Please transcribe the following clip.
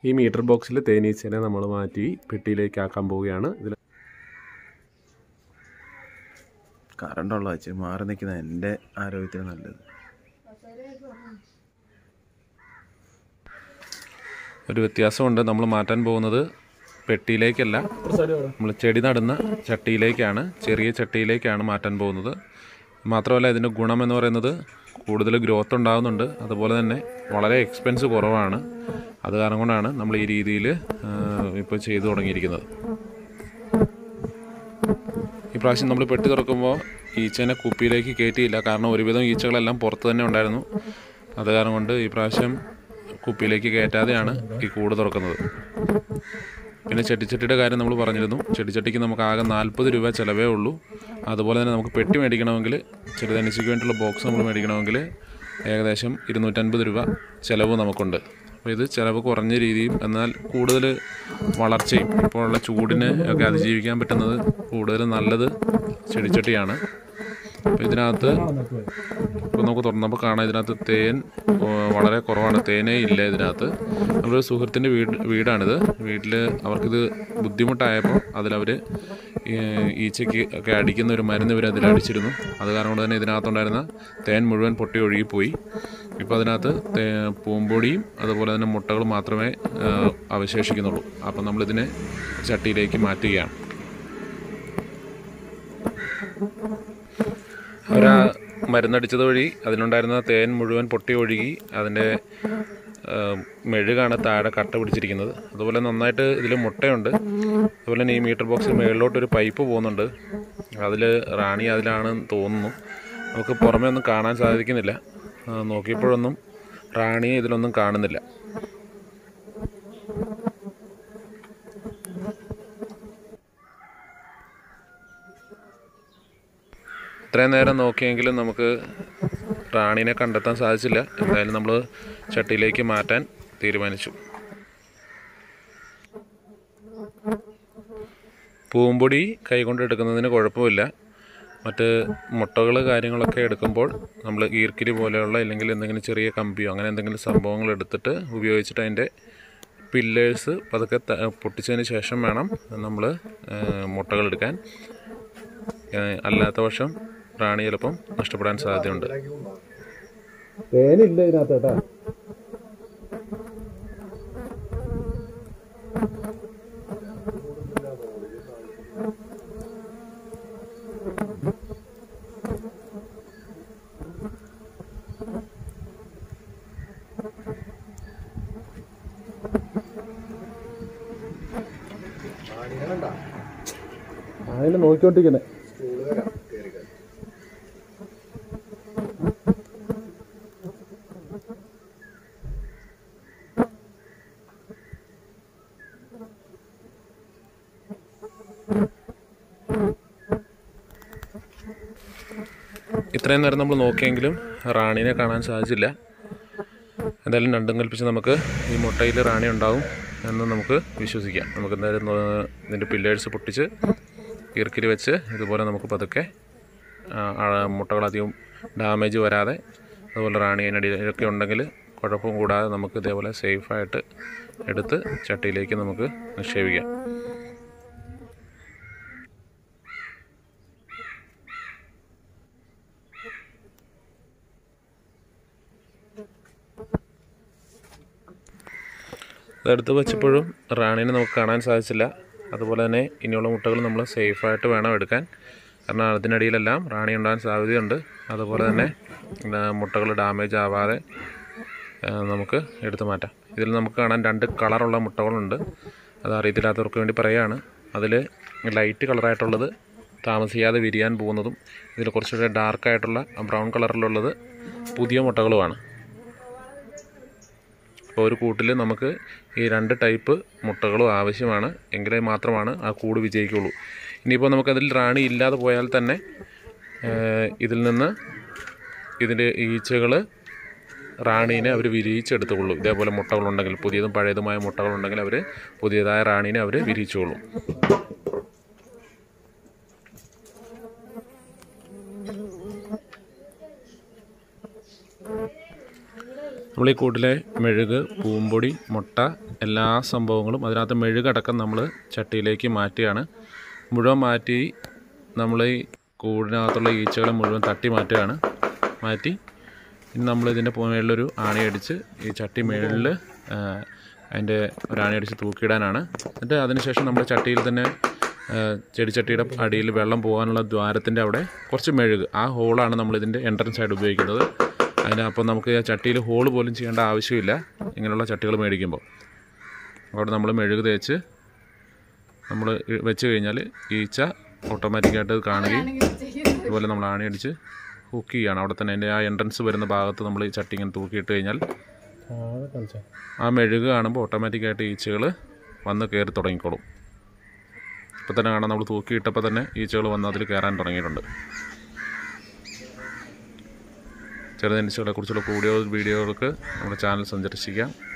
ഈ മീറ്റർ ബോക്സിൽ തേനീച്ചനെ നമ്മൾ മാറ്റി പെട്ടിയിലേക്ക് ആക്കാൻ പോവുകയാണ് ഇതിൽ കറണ്ടുള്ള വെച്ച് മാറി നിൽക്കുന്ന എൻ്റെ ആരോഗ്യത്തിന് നല്ലത് ഒരു വ്യത്യാസമുണ്ട് നമ്മൾ മാറ്റാൻ പോകുന്നത് പെട്ടിയിലേക്കല്ല നമ്മൾ ചെടി നടുന്ന ചട്ടിയിലേക്കാണ് ചെറിയ ചട്ടിയിലേക്കാണ് മാറ്റാൻ പോകുന്നത് മാത്രമല്ല ഇതിൻ്റെ ഗുണമെന്ന് പറയുന്നത് കൂടുതൽ ഗ്രോത്ത് ഉണ്ടാകുന്നുണ്ട് അതുപോലെ തന്നെ വളരെ എക്സ്പെൻസ് കുറവാണ് അത് കാരണം കൊണ്ടാണ് നമ്മൾ ഈ രീതിയിൽ ഇപ്പോൾ ചെയ്തു തുടങ്ങിയിരിക്കുന്നത് ഈ പ്രാവശ്യം നമ്മൾ പെട്ടി തുറക്കുമ്പോൾ ഈച്ചേനെ കുപ്പിയിലേക്ക് കയറ്റിയില്ല കാരണം ഒരുവിധം ഈച്ചകളെല്ലാം പുറത്ത് തന്നെ ഉണ്ടായിരുന്നു അത് കാരണം കൊണ്ട് ഈ പ്രാവശ്യം കുപ്പിയിലേക്ക് കയറ്റാതെയാണ് ഈ കൂട് തുറക്കുന്നത് പിന്നെ ചെട്ടിച്ചട്ടിയുടെ കാര്യം നമ്മൾ പറഞ്ഞിരുന്നു ചെടിച്ചട്ടിക്ക് നമുക്ക് ആകെ നാൽപ്പത് രൂപ ചിലവേ ഉള്ളൂ അതുപോലെ തന്നെ നമുക്ക് പെട്ടി മേടിക്കണമെങ്കിൽ ചെറുതനിച്ചയ്ക്ക് വേണ്ടിയുള്ള ബോക്സ് നമ്മൾ മേടിക്കണമെങ്കിൽ ഏകദേശം ഇരുന്നൂറ്റൻപത് രൂപ ചിലവ് നമുക്കുണ്ട് അപ്പോൾ ഇത് ചിലവ് കുറഞ്ഞ രീതിയും എന്നാൽ കൂടുതൽ വളർച്ചയും ഇപ്പോഴുള്ള ചൂടിനെ ഒക്കെ അതിജീവിക്കാൻ പറ്റുന്നത് കൂടുതൽ നല്ലത് ചെടിച്ചട്ടിയാണ് അപ്പോൾ ഇതിനകത്ത് ഇപ്പോൾ നമുക്ക് തുറന്നപ്പോൾ കാണാം ഇതിനകത്ത് തേൻ ഓ, വളരെ കുറവാണ് തേനേ ഇല്ല ഇതിനകത്ത് നമ്മുടെ ഒരു സുഹൃത്തിൻ്റെ വീട് വീടാണിത് വീട്ടിൽ അവർക്കിത് ബുദ്ധിമുട്ടായപ്പോൾ അതിലവർ ഈച്ചയ്ക്ക് ഒക്കെ അടിക്കുന്ന ഒരു മരുന്ന് ഇവർ അതിൽ അടിച്ചിരുന്നു അത് കാരണം കൊണ്ട് തന്നെ ഇതിനകത്തുണ്ടായിരുന്ന തേൻ മുഴുവൻ പൊട്ടി ഒഴുകിപ്പോയി ഇപ്പോൾ അതിനകത്ത് തേ പൂമ്പൊടിയും അതുപോലെ തന്നെ മുട്ടകൾ മാത്രമേ ആ, അവശേഷിക്കുന്നുള്ളൂ അപ്പം നമ്മളിതിനെ ചട്ടിയിലേക്ക് മാറ്റുകയാണ് അവർ ആ മരുന്നടിച്ചത് വഴി അതിനുണ്ടായിരുന്ന തേൻ മുഴുവൻ പൊട്ടി ഒഴുകി അതിൻ്റെ ആ, മെഴുകാണ് താഴെ കട്ട പിടിച്ചിരിക്കുന്നത് അതുപോലെ നന്നായിട്ട് ഇതിൽ മുട്ടയുണ്ട് അതുപോലെ തന്നെ ഈ മീറ്റർ ബോക്സിൽ മുകളിലോട്ടൊരു പൈപ്പ് പോകുന്നുണ്ട് അതിൽ റാണി അതിലാണെന്ന് തോന്നുന്നു നമുക്ക് പുറമേ ഒന്നും കാണാൻ സാധിക്കുന്നില്ല ആ, നോക്കിയപ്പോഴൊന്നും റാണിയെ ഇതിലൊന്നും കാണുന്നില്ല ഇത്രയും നേരം നോക്കിയെങ്കിലും നമുക്ക് റാണീനെ കണ്ടെത്താൻ സാധിച്ചില്ല എന്തായാലും നമ്മൾ ചട്ടിയിലേക്ക് മാറ്റാൻ തീരുമാനിച്ചു പൂമ്പൊടി കൈകൊണ്ട് എടുക്കുന്നതിന് കുഴപ്പമില്ല മറ്റ് മുട്ടകൾ കാര്യങ്ങളൊക്കെ എടുക്കുമ്പോൾ നമ്മൾ ഈർക്കിലി പോലെയുള്ള അല്ലെങ്കിൽ എന്തെങ്കിലും ചെറിയ കമ്പിയോ അങ്ങനെ എന്തെങ്കിലും സംഭവങ്ങൾ എടുത്തിട്ട് ഉപയോഗിച്ചിട്ട് അതിൻ്റെ പില്ലേഴ്സ് പതുക്കെ ത- പൊട്ടിച്ചതിന് ശേഷം വേണം നമ്മൾ മുട്ടകൾ എടുക്കാൻ ഏഹ് അല്ലാത്ത പക്ഷം റാണി ചിലപ്പം നഷ്ടപ്പെടാൻ സാധ്യതയുണ്ട് തേനില്ല ഇതിനകത്ത് കേട്ടാ അതിനെ നോക്കിക്കൊണ്ടിരിക്കുന്നേ ഇത്രയും നേരം നമ്മൾ നോക്കിയെങ്കിലും റാണീനെ കാണാൻ സാധിച്ചില്ല എന്തായാലും രണ്ടും കൽപ്പിച്ച് നമുക്ക് ഈ മുട്ടയിൽ റാണി ഉണ്ടാവും എന്ന് നമുക്ക് വിശ്വസിക്കാം നമുക്ക് എന്തായാലും നോ- ഇതിൻ്റെ പില്ലേഴ്സ് പൊട്ടിച്ച് ഈർക്കിൽ വെച്ച് ഇതുപോലെ നമുക്ക് പതുക്കെ ആ, ആ, മുട്ടകളധികം ഡാമേജ് വരാതെ അതുപോലെ റാണി അതിനടിയിലൊക്കെ ഉണ്ടെങ്കിൽ കുഴപ്പം കൂടാതെ നമുക്ക് ഇതേപോലെ സേഫായിട്ട് എടുത്ത് ചട്ടിയിലേക്ക് നമുക്ക് നിക്ഷേപിക്കാം ഇതെടുത്ത് വെച്ചപ്പോഴും റാണീനെ നമുക്ക് കാണാൻ സാധിച്ചില്ല അതുപോലെ തന്നെ ഇനിയുള്ള മുട്ടകൾ നമ്മൾ സേഫായിട്ട് വേണം എടുക്കാൻ കാരണം അതിനടിയിലെല്ലാം റാണി ഉണ്ടാകാൻ സാധ്യതയുണ്ട് അതുപോലെ തന്നെ മുട്ടകൾ ഡാമേജ് ആവാതെ ആ, നമുക്ക് എടുത്തു മാറ്റാം ഇതിൽ നമുക്ക് കാണാൻ രണ്ട് കളറുള്ള മുട്ടകളുണ്ട് അത് അറിയത്തില്ലാത്തവർക്ക് വേണ്ടി പറയുകയാണ് അതിൽ ലൈറ്റ് കളറായിട്ടുള്ളത് താമസിയാതെ വിരിയാൻ പോകുന്നതും ഇതിൽ കുറച്ചുകൂടെ ഡാർക്കായിട്ടുള്ള ബ്രൗൺ കളറിലുള്ളത് പുതിയ മുട്ടകളുമാണ് അപ്പോൾ ഒരു കൂട്ടിൽ നമുക്ക് ഈ രണ്ട് ടൈപ്പ് മുട്ടകളും ആവശ്യമാണ് എങ്കിലേ മാത്രമാണ് ആ കൂട് വിജയിക്കുള്ളൂ ഇനിയിപ്പോൾ നമുക്കതിൽ റാണി ഇല്ലാതെ പോയാൽ തന്നെ ഏഹ്, ഇതിൽ നിന്ന് ഇതിൻ്റെ ഈച്ചകൾ റാണീനെ അവർ വിരിയിച്ചെടുത്തുകൊള്ളൂ ഇതേപോലെ മുട്ടകളുണ്ടെങ്കിൽ പുതിയതും പഴയതുമായ മുട്ടകളുണ്ടെങ്കിൽ അവർ പുതിയതായ റാണീനെ അവർ വിരിയിച്ചുകൊള്ളും നമ്മൾ ഈ കൂട്ടിലെ മെഴുക് പൂമ്പൊടി മുട്ട എല്ലാ സംഭവങ്ങളും അതിനകത്ത് മെഴുകടക്കം നമ്മൾ ചട്ടിയിലേക്ക് മാറ്റിയാണ് മുഴുവൻ മാറ്റി നമ്മൾ ഈ കൂടിനകത്തുള്ള ഈച്ചകളെ മുഴുവൻ തട്ടി മാറ്റുകയാണ് മാറ്റി ഇനി നമ്മൾ ഇതിൻ്റെ മുകളിലൊരു ആണി അടിച്ച് ഈ ചട്ടി മുകളിൽ അതിൻ്റെ ഒരു ആണി അടിച്ച് തൂക്കിയിടാനാണ് എന്നിട്ട് അതിനുശേഷം നമ്മുടെ ചട്ടിയിൽ തന്നെ ആ, ചെടിച്ചട്ടിയുടെ അടിയിൽ വെള്ളം പോകാനുള്ള ദ്വാരത്തിൻ്റെ അവിടെ കുറച്ച് മെഴുക് ആ ഹോളാണ് നമ്മളിതിൻ്റെ എൻട്രൻസ് ആയിട്ട് ഉപയോഗിക്കുന്നത് അതിന് അപ്പം നമുക്ക് ആ ചട്ടിയിൽ ഹോൾ പോലും ചെയ്യേണ്ട ആവശ്യമില്ല ഇങ്ങനെയുള്ള ചട്ടികൾ മേടിക്കുമ്പോൾ അവിടെ നമ്മൾ മെഴുക് തേച്ച് നമ്മൾ വെച്ച് കഴിഞ്ഞാൽ ഈച്ച ഓട്ടോമാറ്റിക്കായിട്ട് അത് കാണുകയും അതുപോലെ നമ്മൾ ആണി അടിച്ച് ഹുക്ക് ചെയ്യുകയാണ് അവിടെ തന്നെ അതിൻ്റെ ആ എൻട്രൻസ് വരുന്ന ഭാഗത്ത് നമ്മൾ ഈ ചട്ടി ഇങ്ങനെ തൂക്കിയിട്ട് കഴിഞ്ഞാൽ ആ മെഴുക് കാണുമ്പോൾ ഓട്ടോമാറ്റിക്കായിട്ട് ഈച്ചകൾ വന്ന് കയറി തുടങ്ങിക്കോളും ഇപ്പം തന്നെ കാണാം നമ്മൾ തൂക്കിയിട്ടപ്പോൾ തന്നെ ഈച്ചകൾ വന്ന് അതിൽ കയറാൻ തുടങ്ങിയിട്ടുണ്ട് ചെറുതനുസകളെ കുറിച്ചുള്ള കൂടുതൽ വീഡിയോകൾക്ക് നമ്മുടെ ചാനൽ സന്ദർശിക്കാം